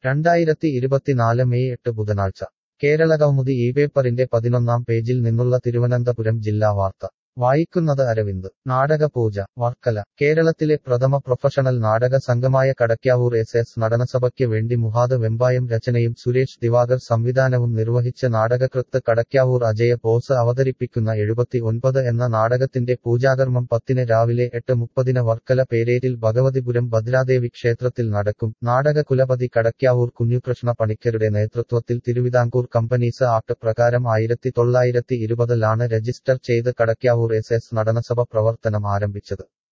രണ്ടായിരത്തി ഇരുപത്തിനാല് മെയ് എട്ട് ബുധനാഴ്ച കേരളകൗമുദി ഈ പേപ്പറിന്റെ പതിനൊന്നാം പേജിൽ നിന്നുള്ള തിരുവനന്തപുരം ജില്ലാ വാർത്ത വായിക്കുന്നത് അരവിന്ദ് നാടകപൂജ വർക്കല കേരളത്തിലെ പ്രഥമ പ്രൊഫഷണൽ നാടക സംഘമായ കടയ്ക്കാവൂർ എസ് എസ് നടനസഭയ്ക്ക് വേണ്ടി മുഹാദ് വെമ്പായം രചനയും സുരേഷ് ദിവാകർ സംവിധാനവും നിർവഹിച്ച നാടകകൃത്ത് കടയ്ക്കാവൂർ അജയ ബോസ് അവതരിപ്പിക്കുന്ന എഴുപത്തി ഒൻപത് എന്ന നാടകത്തിന്റെ പൂജാകർമ്മം പത്തിന് രാവിലെ എട്ട് മുപ്പതിന് വർക്കല പേരേരിൽ ഭഗവതിപുരം ഭദ്രാദേവി ക്ഷേത്രത്തിൽ നടക്കും നാടക കുലപതി കടയ്ക്കാവൂർ കുഞ്ഞുകൃഷ്ണ പണിക്കരുടെ നേതൃത്വത്തിൽ തിരുവിതാംകൂർ കമ്പനീസ് ആക്ട് പ്രകാരം ആയിരത്തി തൊള്ളായിരത്തി ഇരുപതിലാണ് രജിസ്റ്റർ ചെയ്ത് കടയ്ക്കാവൂർ എസ് എസ് നടനസഭ പ്രവർത്തനം ആരംഭിച്ചത്